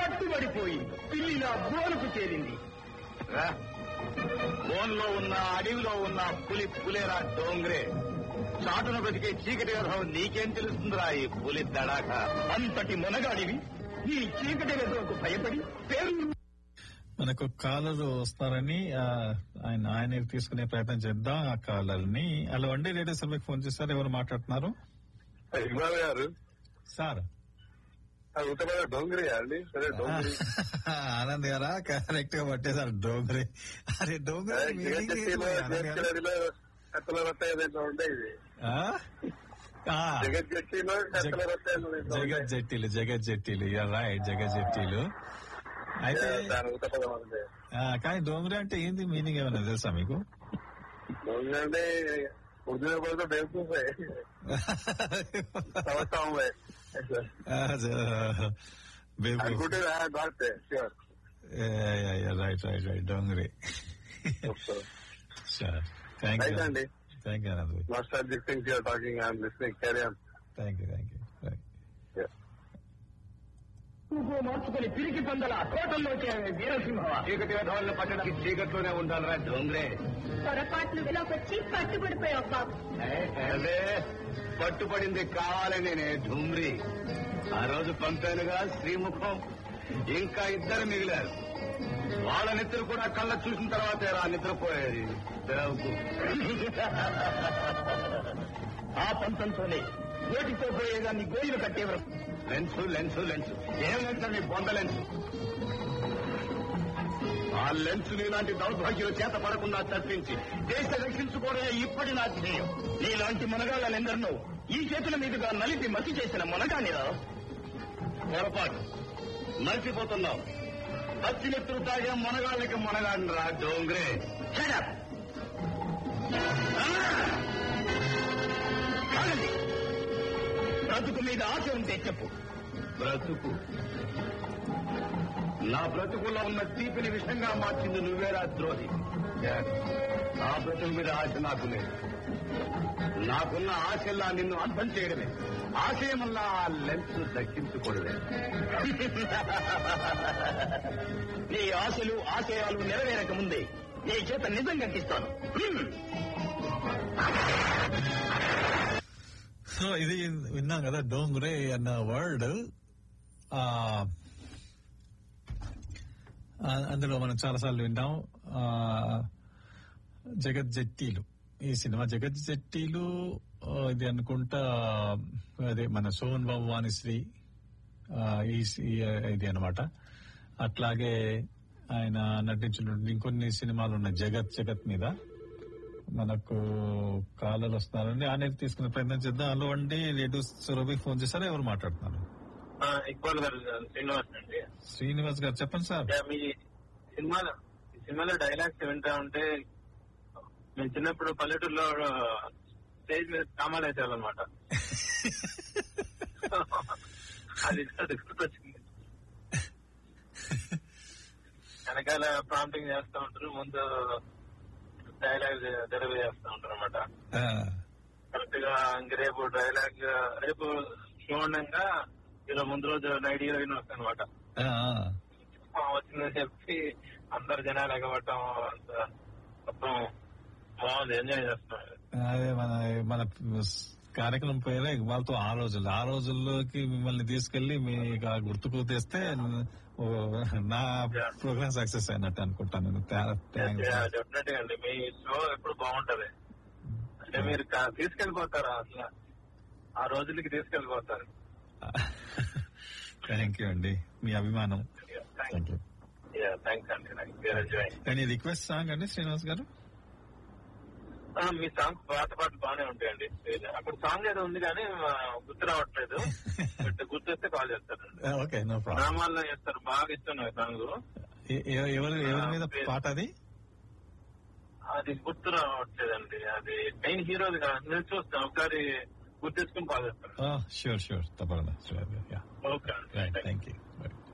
పట్టుబడిపోయింది పిల్లి నా బోనుకు చేరింది రా బోన్లో ఉన్న అడవిలో ఉన్న పులి పులేరా డోంగ్రే చాటున బతికే చీకటి వ్యధం నీకేం తెలుస్తుందిరా ఈ పులి దడాక అంతటి మునగాడివి నీ చీకటి వెదలకు భయపడి పేరు మనకు కాలర్ వస్తారని ఆ, ఆయన ఆయన తీసుకునే ప్రయత్నం చేద్దాం ఆ కాలర్ ని హలో అండి రేడియో సర్వేకి ఫోన్ చేస్తారు ఎవరు మాట్లాడుతున్నారు ఇక్బాల్ గారు సార్ అది ఉత్తమైన డోంగ్రీ అండి సరే డోంగ్రీ ఆనంద్ గారా కరెక్ట్ గా పట్టేశారు డోంగ్రే అరే డోంగ్రే meaning ఏంటి మరి ఆనంద్ గారు? జగజ్జట్టిలో కత్తల రొట్టె ఏదైనా ఉండే ఇది ఆ? ఆ, జగజ్జట్టిలో కత్తల రొట్టె ఏదైనా ఉండే. జగత్ జట్టీలు జగత్ జట్టీలు రైట్ జగత్ జట్టీలు అయితే దాని ఉత్తపదం అంటే ఆ, కానీ డోంగ్రే అంటే ఏంది మీనింగ్ ఏమైనా తెలుసా మీకు డోంగ్రీ అంటే ఉర్దూ बोलते बेवकूफ है समझता हूँ मैं అనుకుంటే బాత్ sure right right right Dongre thank right you అండి thank you Anand nostalgic things you're talking I'm listening carry on thank you thank you నువ్వు మార్చుకుని పిరికి పందల తోటల్లోకి వీరసింహ చీకటి వ్యధవాలను పట్టడానికి చీకట్లోనే ఉండాలిరా డోంగ్రే పొరపాట్లు వచ్చి పట్టుబడిపోయావు బాబు అదే పట్టుపడింది కావాలనేనే ఢుమ్రి ఆ రోజు పంపానుగా శ్రీముఖం ఇంకా ఇద్దరు మిగిలారు వాళ్ళ నిద్ర కూడా కళ్ళ చూసిన తర్వాతే రా నిద్రపోయేది బేవకు. ఆ పంతంతోనే నోటితో పోయేదాన్ని గోయిలు కట్టేవారు లెన్సు లెన్సు లెన్సు ఏం లెన్స్ నీ బొంద లెన్స్ ఆ లెన్స్ నీలాంటి దౌర్భాగ్యుల చేత పడకుండా తప్పించి దేశ రక్షించుకోవడమే ఇప్పటి నా ధ్యేయం నీలాంటి మునగాళ్ళందరినూ ఈ చేతుల మీదుగా నలిపి మసి చేసిన మునగానిరా పొరపాటు మర్చిపోతున్నావు పచ్చినెత్తులు తాగే మునగాళ్ళకి మునగాడిని రా డోంగ్రే Shut up! కాదండి బ్రతుకు మీద ఆశ ఉంటే చెప్పు బ్రతుకు నా బ్రతుకులో ఉన్న తీపిని విషంగా మార్చింది నువ్వేరా ద్రోహి నా బ్రతుకు మీద ఆశ నాకు లేదు నాకున్న ఆశల్లా నిన్ను అర్థం చేయడమే ఆశయమల్లా ఆ లెన్స్ దక్కించుకోవడమే నీ ఆశలు ఆశయాలు నెరవేరక ముందే నీ చేత నిజం కట్టిస్తాను హ్మ్. సో ఇది విన్నాం కదా డోంగ్రే అన్న వర్డ్ ఆ ఆ, అందులో మనం చాలాసార్లు విన్నాం ఆ, జగత్ జట్టీలు ఈ సినిమా జగత్ జట్టీలు ఆ, ఇది అనుకుంటా అదే మన సోన్ బాబు వాణిశ్రీ ఆ, ఈ ఈ- ఇది అనమాట అట్లాగే ఆయన నటించిన ఇంకొన్ని సినిమాలు ఉన్నాయి జగత్ జగత్ మీద మనకు కాలర్ వస్తున్నారండి ఆయన తీసుకునే ప్రయత్నం చేద్దాం హలో అండి రేటు సురభి ఫోన్ చేశారా ఎవరు మాట్లాడుతున్నారు ఇక్బాల్ గారు శ్రీనివాస్ అండి శ్రీనివాస్ గారు చెప్పండి సార్ యా, మీ సినిమాలో ఈ సినిమాలో డైలాగ్స్ వింటా ఉంటే మేము చిన్నప్పుడు పల్లెటూరులో స్టేజ్ మీద కామాలు వేసేవాళ్ళనమాట అది అది గుర్తొచ్చింది వెనకాల ప్రాంప్టింగ్ చేస్తూ ఉంటారు ముందు డైలాగ్ డెలివరీ చేస్తూ ఉంటారు అనమాట ఆ, కరెక్ట్ గా ఇంక రేపు డైలాగ్ రేపు షో ఉండగా ఇలా ముందు రోజు నైట్ హీరోయిన్ వస్తాయి అనమాట ఆ, ఆ. వచ్చిందని చెప్పి అందరు జనాలు ఎగబట్టం అంత మొత్తం బాగుంది ఎంజాయ్ చేస్తున్నాం అదే మన మన కార్యక్రమం పేరే వాళ్ళతో ఆ రోజుల్లో ఆ రోజుల్లోకి మిమ్మల్ని తీసుకెళ్లి మీకు ఆ గుర్తుకు తెస్తే ఓ, నా ప్రోగ్రామ్ సక్సెస్ అయినట్టు అనుకుంటాను నేను. థా- థాంక్స్. డెఫినెట్ గా అండి మీ షో ఎప్పుడు బాగుంటది అంటే మీరు కా- తీసుకెళ్లిపోతారు అసలు ఆ రోజులకి తీసుకెళ్లిపోతారు థ్యాంక్ యూ అండి మీ అభిమానం థ్యాంక్ యూ థ్యాంక్స్ అండి నాకు ఎంజాయ్ కానీ రిక్వెస్ట్ సాంగ్ అండి శ్రీనివాస్ గారు మీ సాంగ్ పాత పాటలు బాగానే ఉంటాయండి అక్కడ సాంగ్ ఏదో ఉంది కానీ ఆ, గుర్తు రావట్లేదు బట్ గుర్తొస్తే కాల్ చేస్తారండి ఓకే నో ప్రాబ్లం గ్రామాల్లో చేస్తారు బాగా ఇష్టం నాకు సాంగ్ ఎవరు ఎవరి మీద పాట అది అది గుర్తు రావట్లేదండి అది మెయిన్ హీరోది కాదు నేను చూస్తాను ఒకసారి గుర్తెచ్చుకుని కాల్ చేస్తాను షూర్ షూర్ తప్పకుండా sure okay right thank you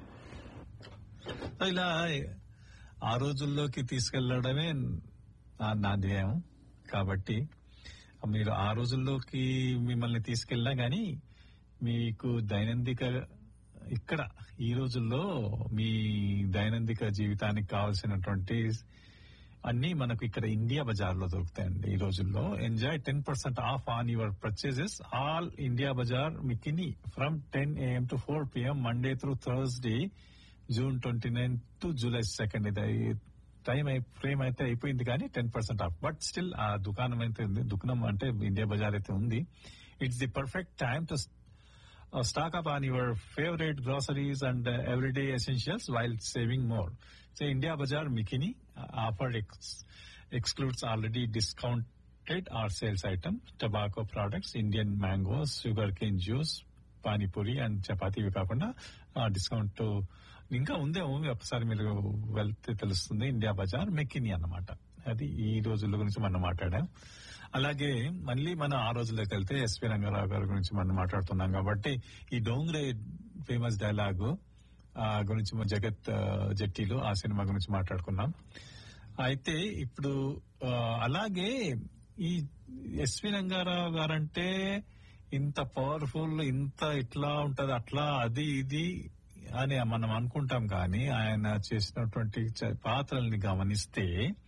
ఇలా ఆ రోజుల్లోకి తీసుకెళ్లడమే నా- నా ధ్యేయం కాబట్టి మీరు ఆ రోజుల్లోకి మిమ్మల్ని తీసుకెళ్ళినా గానీ మీకు దైనందిక ఇక్కడ ఈ రోజుల్లో మీ దైనందిక జీవితానికి కావాల్సినటువంటి అన్ని మనకు ఇక్కడ ఇండియా బజార్ లో దొరుకుతాయండి ఈ రోజుల్లో enjoy ten percent off on your purchases all India Bazaar మికిని from ten AM to four PM Monday through Thursday June twenty nine to July second ఇది టైం ఫ్రేమ్ అయితే అయిపోయింది కానీ ten percent off but still ఆ దుకాణం అయితే ఉంది దుకాణం అంటే ఇండియా బజార్ అయితే ఉంది it's the perfect time to uh, stock up on your favorite groceries and uh, everyday essentials while saving more. So India Bazaar Mikini uh, offer ex- excludes already discounted or sales item, tobacco products, Indian mangoes, sugarcane juice, panipuri and chapati ఇవి కాకుండా discount ఇంకా ఉందే ఉంది ఒకసారి మీరు వెళ్తే తెలుస్తుంది India Bazaar మెక్కిని అన్నమాట అది ఈ రోజుల గురించి మనం మాట్లాడాం అలాగే మళ్ళీ మనం ఆ రోజుల్లోకి వెళ్తే ఎస్వి రంగారావు గారి గురించి మనం మాట్లాడుతున్నాం కాబట్టి ఈ డోంగ్రే ఫేమస్ డైలాగ్ గురించి మన జగత్ ఆ, జట్టీలు ఆ సినిమా గురించి మాట్లాడుకున్నాం అయితే ఇప్పుడు ఆ, అలాగే ఈ ఎస్వి రంగారావు గారంటే ఇంత పవర్ఫుల్ ఇంత ఇట్లా ఉంటది అట్లా అది ఇది అని మనం అనుకుంటాం కానీ ఆయన చేసినటువంటి చ- పాత్రల్ని గమనిస్తే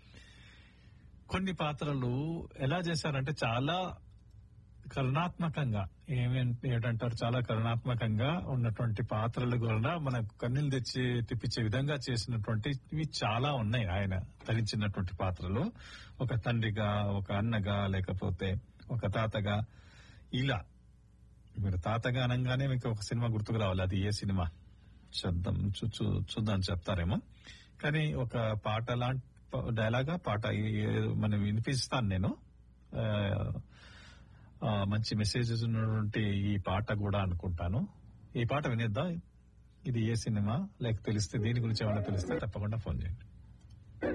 కొన్ని పాత్రలు ఎలా చేశారంటే చాలా కరుణాత్మకంగా ఏమేంటి ఏంటంటారు చాలా కరుణాత్మకంగా ఉన్నటువంటి పాత్రలు కూడా మనకు కన్నీళ్ళు తెచ్చి తెప్పించే విధంగా చేసినటువంటివి చాలా ఉన్నాయి ఆయన ధరించినటువంటి పాత్రలు ఒక తండ్రిగా ఒక అన్నగా లేకపోతే ఒక తాతగా ఇలా మీరు తాతగా అనగానే మీకు ఒక సినిమా గుర్తుకు రావాలి అది ఏ సినిమా చూద్దాం చూ- చూ- చూద్దాం చెప్తారేమో కానీ ఒక పాట లాంటి డైలాగా పాట ఏ- మనం వినిపిస్తాను నేను ఆ, ఆ, మంచి మెసేజెస్ ఉన్నటువంటి ఈ పాట కూడా అనుకుంటాను ఈ పాట వినేద్దాం ఇది ఏ సినిమా లేక తెలిస్తే దీని గురించి ఏమైనా తెలిస్తే తప్పకుండా ఫోన్ చేయండి